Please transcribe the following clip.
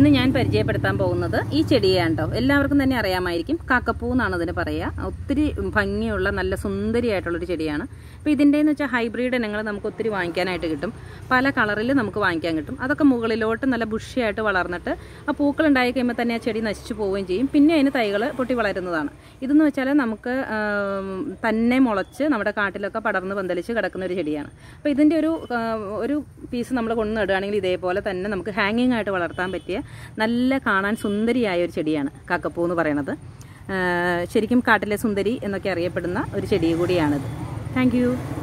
ഇന്ന് ഞാൻ പരിചയപ്പെടുത്താൻ പോകുന്നത് ഈ ചെടിയാണ് കേട്ടോ എല്ലാവർക്കും തന്നെ അറിയാമായിരിക്കും കാക്കപ്പൂ എന്നാണ് അതിന് പറയുക ഒത്തിരി ഭംഗിയുള്ള നല്ല സുന്ദരിയായിട്ടുള്ളൊരു ചെടിയാണ് അപ്പോൾ ഇതിൻ്റെ എന്ന് വെച്ചാൽ ഹൈബ്രിഡ് ഇനങ്ങൾ നമുക്ക് ഒത്തിരി വാങ്ങിക്കാനായിട്ട് കിട്ടും പല കളറിൽ നമുക്ക് വാങ്ങിക്കാൻ കിട്ടും അതൊക്കെ മുകളിലോട്ട് നല്ല ബുഷിയായിട്ട് വളർന്നിട്ട് ആ പൂക്കൾ ഉണ്ടായി കഴിയുമ്പോൾ തന്നെ ആ ചെടി നശിച്ചു പോവുകയും ചെയ്യും പിന്നെ അതിന് തൈകൾ പൊട്ടി വളരുന്നതാണ് ഇതെന്ന് വെച്ചാൽ നമുക്ക് ആം, തന്നെ മുളച്ച് നമ്മുടെ കാട്ടിലൊക്കെ പടർന്ന് പന്തലിച്ച് കിടക്കുന്ന ഒരു ചെടിയാണ് അപ്പോൾ ഇതിൻ്റെ ഒരു ആ, ഒരു പീസ് നമ്മൾ കൊണ്ടു നടുകയാണെങ്കിൽ ഇതേപോലെ തന്നെ നമുക്ക് ഹാങ്ങിങ് ആയിട്ട് വളർത്താൻ പറ്റിയ നല്ല കാണാൻ സുന്ദരിയായ ഒരു ചെടിയാണ് കാക്കപ്പൂ എന്ന് പറയുന്നത് ആ, ശരിക്കും കാട്ടിലെ സുന്ദരി എന്നൊക്കെ അറിയപ്പെടുന്ന ഒരു ചെടി കൂടിയാണിത് താങ്ക്